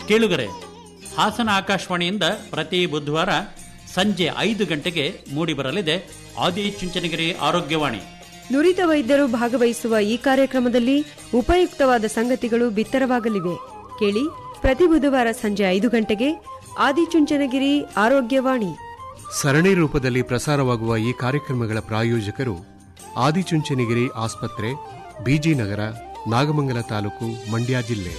ಕೇಳುಗರೆ ಹಾಸನ ಆಕಾಶವಾಣಿಯಿಂದ ಪ್ರತಿ ಬುಧವಾರ ಸಂಜೆ ಐದು ಗಂಟೆಗೆ ಮೂಡಿಬರಲಿದೆ ಆದಿಚುಂಚನಗಿರಿ ಆರೋಗ್ಯವಾಣಿ ನುರಿತ ವೈದ್ಯರು ಭಾಗವಹಿಸುವ ಈ ಕಾರ್ಯಕ್ರಮದಲ್ಲಿ ಉಪಯುಕ್ತವಾದ ಸಂಗತಿಗಳು ಬಿತ್ತರವಾಗಲಿವೆ ಕೇಳಿ ಪ್ರತಿ ಬುಧವಾರ ಸಂಜೆ ಐದು ಗಂಟೆಗೆ ಆದಿಚುಂಚನಗಿರಿ ಆರೋಗ್ಯವಾಣಿ ಸರಣಿ ರೂಪದಲ್ಲಿ ಪ್ರಸಾರವಾಗುವ ಈ ಕಾರ್ಯಕ್ರಮಗಳ ಪ್ರಾಯೋಜಕರು ಆದಿಚುಂಚನಗಿರಿ ಆಸ್ಪತ್ರೆ ಬಿಜಿ ನಗರ ನಾಗಮಂಗಲ ತಾಲೂಕು ಮಂಡ್ಯ ಜಿಲ್ಲೆ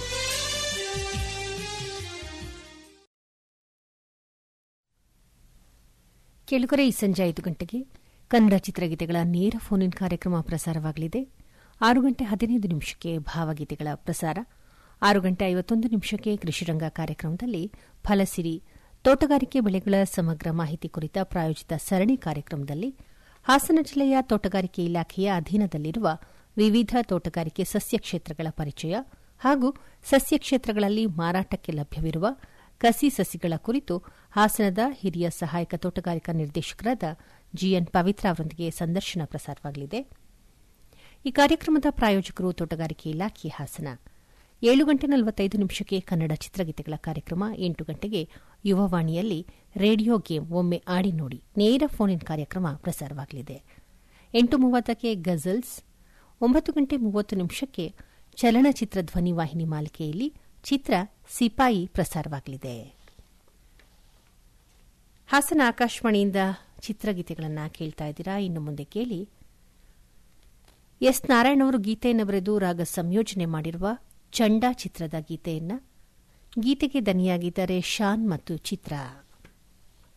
ಕೇಳುಗರೆ ಈ ಸಂಜೆ ಐದು ಗಂಟೆಗೆ ಕನ್ನಡ ಚಿತ್ರಗೀತೆಗಳ ನೇರ ಫೋನ್ ಇನ್ ಕಾರ್ಯಕ್ರಮ ಪ್ರಸಾರವಾಗಲಿದೆ ಆರು ಗಂಟೆ ಹದಿನೈದು ನಿಮಿಷಕ್ಕೆ ಭಾವಗೀತೆಗಳ ಪ್ರಸಾರ ಆರು ಗಂಟೆ ಐವತ್ತೊಂದು ನಿಮಿಷಕ್ಕೆ ಕೃಷಿರಂಗ ಕಾರ್ಯಕ್ರಮದಲ್ಲಿ ಫಲಸಿರಿ ತೋಟಗಾರಿಕೆ ಬೆಳೆಗಳ ಸಮಗ್ರ ಮಾಹಿತಿ ಕುರಿತ ಪ್ರಾಯೋಜಿತ ಸರಣಿ ಕಾರ್ಯಕ್ರಮದಲ್ಲಿ ಹಾಸನ ಜಿಲ್ಲೆಯ ತೋಟಗಾರಿಕೆ ಇಲಾಖೆಯ ಅಧೀನದಲ್ಲಿರುವ ವಿವಿಧ ತೋಟಗಾರಿಕೆ ಸಸ್ಯ ಕ್ಷೇತ್ರಗಳ ಪರಿಚಯ ಹಾಗೂ ಸಸ್ಯ ಕ್ಷೇತ್ರಗಳಲ್ಲಿ ಮಾರಾಟಕ್ಕೆ ಲಭ್ಯವಿರುವ ಕಸಿ ಸಸಿಗಳ ಕುರಿತು ಹಾಸನದ ಹಿರಿಯ ಸಹಾಯಕ ತೋಟಗಾರಿಕಾ ನಿರ್ದೇಶಕರಾದ ಜಿಎನ್ ಪವಿತ್ರ ಅವರೊಂದಿಗೆ ಸಂದರ್ಶನ ಪ್ರಸಾರವಾಗಲಿದೆ ಈ ಕಾರ್ಯಕ್ರಮದ ಪ್ರಾಯೋಜಕರು ತೋಟಗಾರಿಕೆ ಇಲಾಖೆ ಹಾಸನ ಏಳು ಗಂಟೆ ನಲವತ್ತೈದು ನಿಮಿಷಕ್ಕೆ ಕನ್ನಡ ಚಿತ್ರಗೀತೆಗಳ ಕಾರ್ಯಕ್ರಮ ಎಂಟು ಗಂಟೆಗೆ ಯುವವಾಣಿಯಲ್ಲಿ ರೇಡಿಯೋ ಗೇಮ್ ಒಮ್ಮೆ ಆಡಿ ನೋಡಿ ನೇರ ಫೋನ್ ಇನ್ ಕಾರ್ಯಕ್ರಮ ಪ್ರಸಾರವಾಗಲಿದೆ ಎಂಟು ಮೂವತ್ತಕ್ಕೆ ಗಜಲ್ಸ್ ಒಂಬತ್ತು ಗಂಟೆ ಮೂವತ್ತು ನಿಮಿಷಕ್ಕೆ ಚಲನಚಿತ್ರ ಧ್ವನಿವಾಹಿನಿ ಮಾಲಿಕೆಯಲ್ಲಿ ಚಿತ್ರ ಸಿಪಾಯಿ ಪ್ರಸಾರವಾಗಲಿದೆ ಹಾಸನ ಆಕಾಶವಾಣಿಯಿಂದ ಚಿತ್ರಗೀತೆಗಳನ್ನು ಕೇಳ್ತಾ ಇದ್ದೀರಾ ಇನ್ನು ಮುಂದೆ ಕೇಳಿ ಎಸ್ ನಾರಾಯಣ್ ಅವರು ಗೀತೆಯನ್ನು ಬರೆದು ರಾಗ ಸಂಯೋಜನೆ ಮಾಡಿರುವ ಚಂಡಾ ಚಿತ್ರದ ಗೀತೆಯನ್ನ ಗೀತೆಗೆ ದನಿಯಾಗಿದ್ದಾರೆ ಶಾನ್ ಮತ್ತು ಚಿತ್ರ